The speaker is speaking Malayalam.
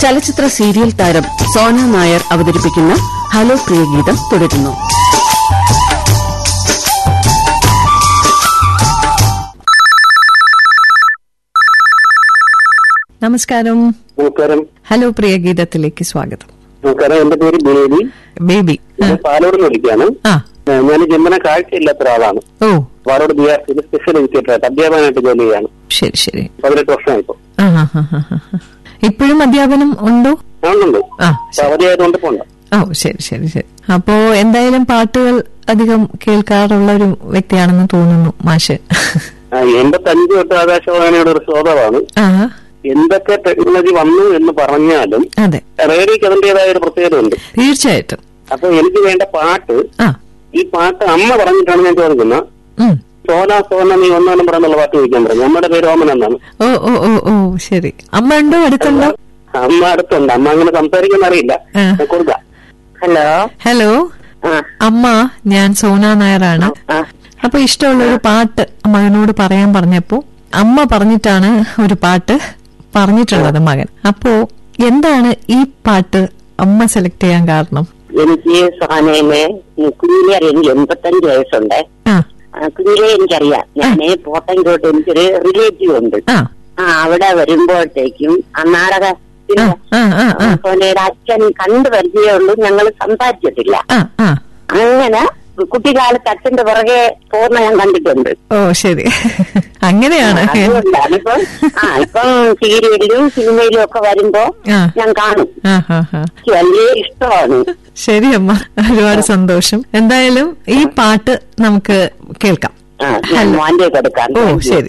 ചലച്ചിത്ര സീരിയൽ താരം സോന നായർ അവതരിപ്പിക്കുന്ന ഹലോ പ്രിയ ഗീതം തുടരുന്നു നമസ്കാരം നമസ്കാരം ഹലോ പ്രിയ ഗീതത്തിലേക്ക് സ്വാഗതം നമസ്കാരം എന്റെ പേര് ബേബി ബേബി ഞാൻ പാലോട് നിന്ന് വിളിക്കുകയാണ് ആ ഏഹ് ഞാൻ ജന്മന കാഴ്ചയില്ലാത്ത ഒരാളാണ് ഓ പാലോട് ബി ആർ സിയിൽ സ്പെഷ്യൽ എഡ്യൂക്കേറ്ററായിട്ട് അധ്യാപകനായിട്ട് ജോലി ചെയ്യാണ് ശരി ശരി പതിനെട്ട് വർഷമായിപ്പോ ആ ഹാ ഹാ ഹാ ഹാ ഇപ്പോഴും അധ്യാപനം ഉണ്ടോ ആണുണ്ട് ആ അപ്പൊ അവധിയായതുകൊണ്ട് പോണ്ട ഓ ശരി ശരി ശരി അപ്പോ എന്തായാലും പാട്ടുകൾ അധികം കേൾക്കാറുള്ള ഒരു വ്യക്തിയാണെന്ന് തോന്നുന്നു മാഷ് എൺപത്തഞ്ച് തൊട്ട് ആകാശവാണിയുടെ ഒരു ശ്രോതാവാണ് ആ എന്തൊക്കെ ടെക്നോളജി വന്നു എന്ന് പറഞ്ഞാലും അതെ റേഡിയോക്ക് അതിന്റേതായ ഒരു പ്രത്യേകത ഉണ്ട് തീർച്ചയായിട്ടും അപ്പൊ എനിക്ക് വേണ്ട പാട്ട് ആ ഈ പാട്ട് അമ്മ പറഞ്ഞിട്ടാണ് ഞാൻ ചോദിക്കുന്നത് ഉം. സോന സോന നീ ഒന്നാം നമ്പർ എന്നുള്ള പാട്ട് ചോദിക്കാൻ പറഞ്ഞു നമ്മുടെ പേര് ഓമൻ എന്നാണ് ഓ ഓ ഓ ഓ ശരി അമ്മ ഉണ്ടോ അടുത്തുണ്ടോ അമ്മ അടുത്തുണ്ട് അമ്മ അങ്ങനെ സംസാരിക്കാൻ അറിയില്ല ആ. ഞാൻ കൊടുക്കാം ഹലോ ഹലോ ആ അമ്മ ഞാൻ സോന നായരാണ് ആ അപ്പൊ ഇഷ്ടമുള്ള ഒരു പാട്ട് മകനോട് പറയാൻ പറഞ്ഞപ്പോ അമ്മ പറഞ്ഞിട്ടാണ് ഒരു പാട്ട് പറഞ്ഞിട്ടുള്ളത് മകൻ അപ്പോ എന്താണ് ഈ പാട്ട് അമ്മ സെലക്ട് ചെയ്യാൻ കാരണം എനിക്ക് സോനയില് കുഞ്ഞിലെ അറിയാം എനിക്ക് എൺപത്തഞ്ച് വയസ്സുണ്ട് ആ ആ, കുഞ്ഞിലെ എനിക്കറിയാം ഞാന് പോത്തൻകോട്ട് എനിക്കൊരു റിലേറ്റീവ് ഉണ്ട് ആ ആ അവിടെ വരുമ്പോഴത്തേക്കും ആ നാടകത്തിൽ ആ ആ ആ ആ സോനയുടെ അച്ഛൻ കണ്ടു പരിചയമുള്ളൂ ഞങ്ങൾ സംസാരിച്ചിട്ടില്ല ആ ആ അങ്ങനെ കുട്ടിക്കാലത്ത് അച്ഛന്റെ പുറകെ പോകുന്ന ഞാൻ കണ്ടിട്ടുണ്ട് ഓ ശരി അങ്ങനെയാണ് അതുകൊണ്ടാണ് ഇപ്പൊ ആ ഇപ്പം സീരിയലിലും സിനിമയിലും ഒക്കെ വരുമ്പോ ആ ഞാൻ കാണും ആ ആ ആ എനിക്ക് വലിയ ഇഷ്ടമാണ് ശരി അമ്മ ഒരുപാട് സന്തോഷം എന്തായാലും ഈ പാട്ട് നമുക്ക് കേൾക്കാം ആ ഞാൻ മോന്റെ കൊടുക്കാം ഓ ശരി